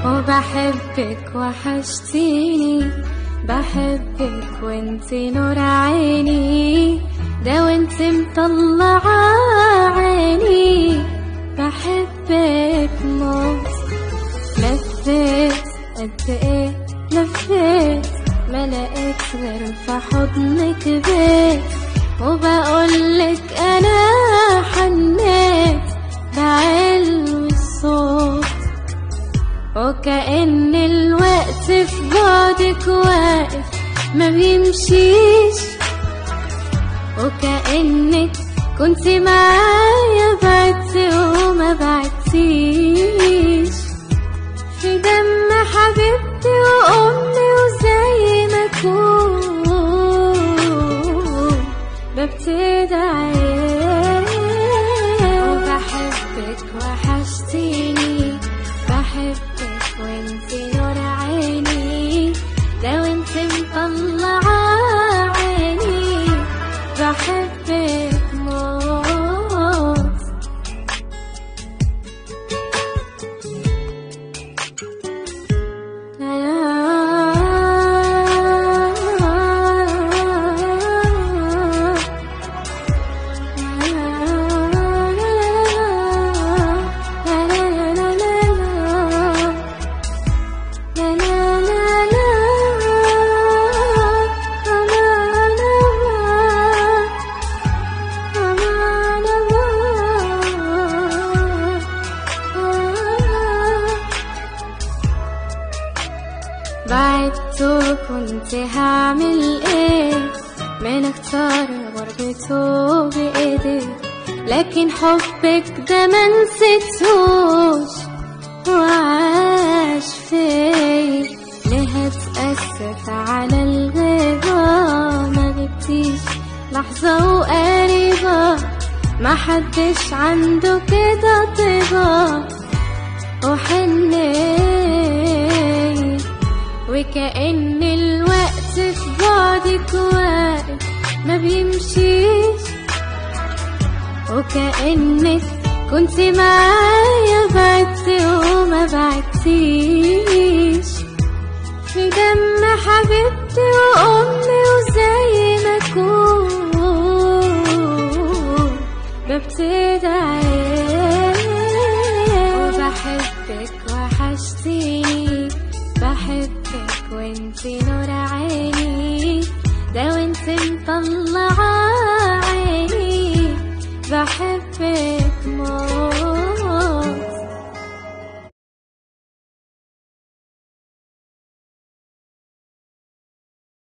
وبحبك وحشتيني بحبك وانتي نور عيني ده وانتي مطلعة عيني بحبك موت لفيت قد ايه لفيت ما لقيت غير في حضنك بيت وبقولك انا حنيت بعلو الصوت وكأن الوقت في بعدك واقف ما بيمشيش وكأنك كنت معايا بعدتي وما بعدتيش في دم حبيبتي وأمي وزي ما أكون ببتدي عيش وبحبك وحشتيني بحبك وانتي نور عيني لو انتي مطلعة عيني بحبك موت لا بعدت وكنت هعمل ايه من اختار غربته بايديك لكن حبك ده ما نسيتهوش وعاش فيا ليه اتأسف على الغيبة ما غبتيش لحظة وقريبة ما حدش عنده كده طيبة وحنيت وكأن الوقت في بعدك واقف ما بيمشيش وكأنك كنت معايا بعدتي وما بعدتيش في دم حبيبتي وأمي وزي ما أكون ببتدي عيش وبحبك وحشتيني بحبك وانتي نور عيني ده وانتي مطلعة عيني بحبك